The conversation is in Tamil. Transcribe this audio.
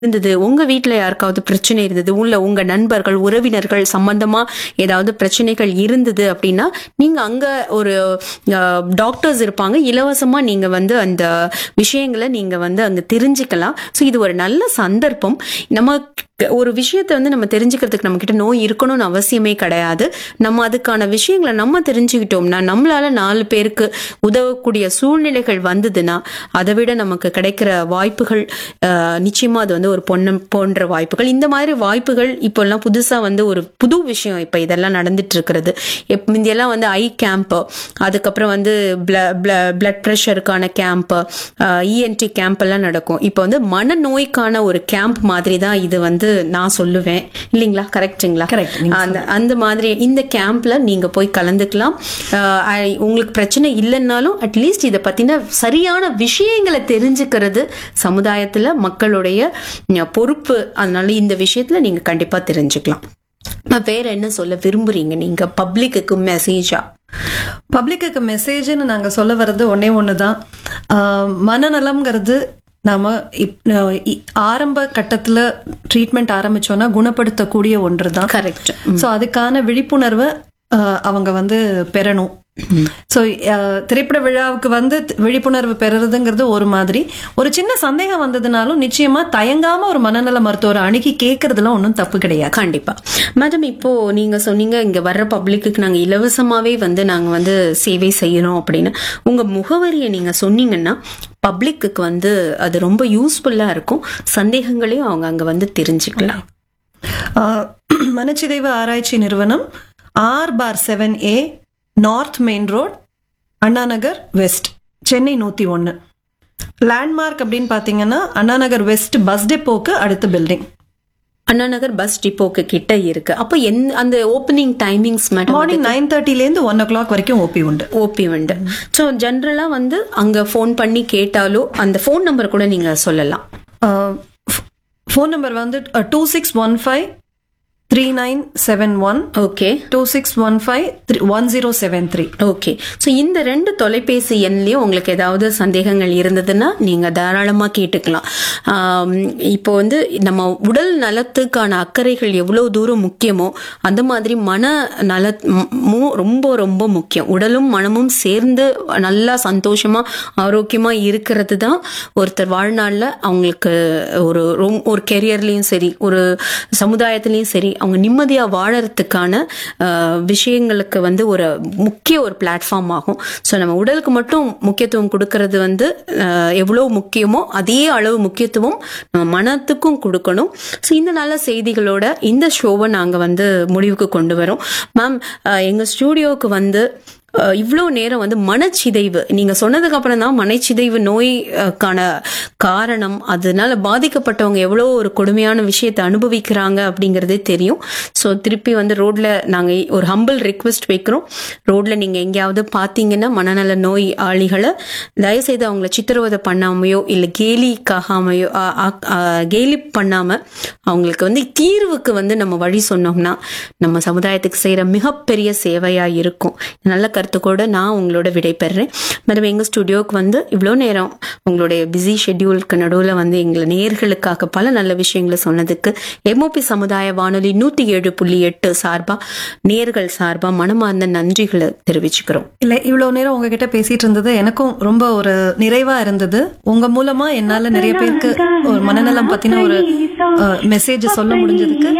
இருந்தது உங்க வீட்ல யாருக்காவது பிரச்சனை இருந்தது உள்ள உங்க நண்பர்கள் உறவினர்கள் சம்பந்தமா ஏதாவது பிரச்சனைகள் இருந்தது அப்படின்னா நீங்க அங்க ஒரு டாக்டர்ஸ் இருப்பாங்க இலவசமா நீங்க வந்து அந்த விஷயங்களை நீங்க வந்து அங்க தெரிஞ்சுக்கலாம் ஸோ இது ஒரு நல்ல சந்தர்ப்பம் நம்ம ஒரு விஷயத்தை வந்து நம்ம தெரிஞ்சுக்கிறதுக்கு நம்ம கிட்ட நோய் இருக்கணும்னு அவசியமே கிடையாது நம்ம அதுக்கான விஷயங்களை நம்ம தெரிஞ்சுக்கிட்டோம்னா நம்மளால நாலு பேருக்கு உதவக்கூடிய சூழ்நிலைகள் வந்ததுன்னா அதை விட நமக்கு கிடைக்கிற வாய்ப்புகள் ஆஹ், நிச்சயமா அது வந்து ஒரு பொண்ணு போன்ற வாய்ப்புகள் இந்த மாதிரி வாய்ப்புகள் இப்போல்லாம் புதுசா வந்து ஒரு புது விஷயம் இப்ப இதெல்லாம் நடந்துட்டு இருக்கிறது எப் முந்தியெல்லாம் வந்து ஐ கேம்ப் அதுக்கப்புறம் வந்து பிளட் ப்ரெஷருக்கான கேம்ப் இஎன்டி கேம்ப் எல்லாம் நடக்கும் இப்போ வந்து மனநோய்க்கான ஒரு கேம்ப் மாதிரி தான் இது வந்து நான் சொல்லுவேன் இல்லைங்களா கரெக்ட்டுங்களா Correct, நீங்க அந்த அந்த மாதிரி இந்த கேம்ப்ல நீங்க போய் கலந்துக்கலாம் ஆஹ் ஐ- உங்களுக்கு பிரச்சனை இல்லைன்னாலும் அட்லீஸ்ட் இதை பத்தின சரியான விஷயங்களை தெரிஞ்சுக்கிறது சமுதாயத்துல மக்களுடைய ம், பொறுப்பு அதனால இந்த விஷயத்துல நீங்க கண்டிப்பா தெரிஞ்சுக்கலாம் நான் வேற என்ன சொல்ல விரும்புறீங்க நீங்க பப்ளிக்கு மெசேஜா பப்ளிக்கு மெசேஜ்னு நாங்க சொல்ல வர்றது ஒண்ணே ஒண்ணுதான் ஆஹ் மனநலம்ங்கிறது நாம இப்- அஹ் இ- ஆரம்ப கட்டத்துல ட்ரீட்மெண்ட் ஆரம்பிச்சோம்னா குணப்படுத்தக்கூடிய ஒன்று தான் கரெக்ட் ஸோ அதுக்கான விழிப்புணர்வை ஆஹ் அவங்க வந்து பெறணும் ஸோ திரைப்பட விழாவுக்கு வந்து த- விழிப்புணர்வு பெறுறதுங்கிறது ஒரு மாதிரி ஒரு சின்ன சந்தேகம் வந்ததுனாலும் நிச்சயமா தயங்காம ஒரு மனநல மருத்துவரை அணுகி கேட்கறதுல ஒன்றும் தப்பு கிடையாது கண்டிப்பா மேடம் இப்போ நீங்க சொன்னீங்க இங்க வர்ற பப்ளிக்கு நாங்க இலவசமாவே வந்து நாங்க வந்து சேவை செய்யறோம் அப்படின்னு உங்க முகவரியை நீங்க சொன்னீங்கன்னா பப்ளிக்கு வந்து அது ரொம்ப யூஸ்ஃபுல்லா இருக்கும் சந்தேகங்களையும் அவங்க அங்க வந்து தெரிஞ்சுக்கலாம் ஆஹ் மனச்சிதைவு ஆராய்ச்சி நிறுவனம் ஆர் பார் seven A north main road Anna Nagar west Chennai நூற்றி ஒன்று லேண்ட்மார்க் அப்படின்னு பார்த்தீங்கன்னா அண்ணா நகர் வெஸ்ட் பஸ் டெப்போக்கு அடுத்த பில்டிங் அண்ணா நகர் பஸ் டிப்போக்கு கிட்ட இருக்கு அப்போ என் அந்த opening timings madam morning nine தேர்ட்டிலேருந்து ஒன் ஓ கிளாக் வரைக்கும் ஓபி உண்டு ஓபி உண்டு ஸோ ஜென்ரலா வந்து அங்க ஃபோன் பண்ணி கேட்டாலோ அந்த ஃபோன் நம்பர் கூட நீங்க சொல்லலாம் ஃபோன் நம்பர் வந்து two six one five three nine seven one okay two six one five three one zero seven three okay so இந்த ரெண்டு தொலைபேசி எண்லயும் உங்களுக்கு ஏதாவது சந்தேகங்கள் இருந்ததுன்னா நீங்க தாராளமா கேட்டுக்கலாம் ஆம், இப்போ வந்து நம்ம உடல் நலத்துக்கான அக்கறைகள் எவ்வளவு தூரம் முக்கியமோ அந்த மாதிரி மன நலமும் ரொம்ப ரொம்ப முக்கியம் உடலும் மனமும் சேர்ந்து நல்லா சந்தோஷமா ஆரோக்கியமா இருக்கிறது தான் ஒருத்தர் வாழ்நாள்ல அவங்களுக்கு ஒரு ரொம்- ஒரு கெரியர்லயும் சரி ஒரு சமுதாயத்திலயும் சரி அவங்க நிம்மதியா வாழறதுக்கான அஹ், விஷயங்களுக்கு வந்து ஒரு முக்கிய ஒரு பிளாட்ஃபார்ம் ஆகும் ஸோ நம்ம உடலுக்கு மட்டும் முக்கியத்துவம் கொடுக்கறது வந்து அஹ், எவ்வளவு முக்கியமோ அதே அளவு முக்கியத்துவம் நம்ம மனத்துக்கும் கொடுக்கணும் ஸோ இந்த நல்ல செய்திகளோட இந்த ஷோவை நாங்க வந்து முடிவுக்கு கொண்டு வரோம் மேம் எங்க ஸ்டூடியோவுக்கு வந்து அஹ், இவ்வளோ நேரம் வந்து மனச்சிதைவு நீங்க சொன்னதுக்கு அப்புறம் தான் மனச்சிதைவு நோய்க்கான காரணம் அதனால பாதிக்கப்பட்டவங்க எவ்வளோ ஒரு கொடுமையான விஷயத்தை அனுபவிக்கிறாங்க அப்படிங்கறதே தெரியும் ஸோ திருப்பி வந்து ரோட்ல நாங்க ஒரு ஹம்பிள் ரிக்வெஸ்ட் வைக்கிறோம் ரோட்ல நீங்க எங்கேயாவது பார்த்தீங்கன்னா மனநல நோய் ஆளிகளை தயவுசெய்து அவங்கள சித்திரவதை பண்ணாமையோ இல்லை கேலிக்காகாமையோ ஆ- ஆ- ஆ, கேலி பண்ணாம அவங்களுக்கு வந்து தீர்வுக்கு வந்து நம்ம வழி சொன்னோம்னா நம்ம சமுதாயத்துக்கு செய்யற மிகப்பெரிய சேவையா இருக்கும் நல்ல கருத்துக்கோட நான் உங்களோட விடை பெறுறேன் மேடம் எங்க ஸ்டுடியோக்கு வந்து இவ்வளோ நேரம் உங்களுடைய பிஸி ஷெட்யூலுக்கு நடுவில் வந்து எங்களை நேர்களுக்காக பல நல்ல விஷயங்களை சொன்னதுக்கு எம்ஓபி சமுதாய வானொலி நூத்தி ஏழு புள்ளி எட்டு சார்பா நேர்கள் சார்பா மனமார்ந்த நன்றிகளை தெரிவிச்சுக்கிறோம் இல்ல இவ்வளவு நேரம் உங்ககிட்ட பேசிட்டு இருந்தது எனக்கும் ரொம்ப ஒரு நிறைவா இருந்தது உங்க மூலமா என்னால நிறைய பேருக்கு ஒரு மனநலம் பத்தின ஒரு மெசேஜ் சொல்ல முடிஞ்சதுக்கு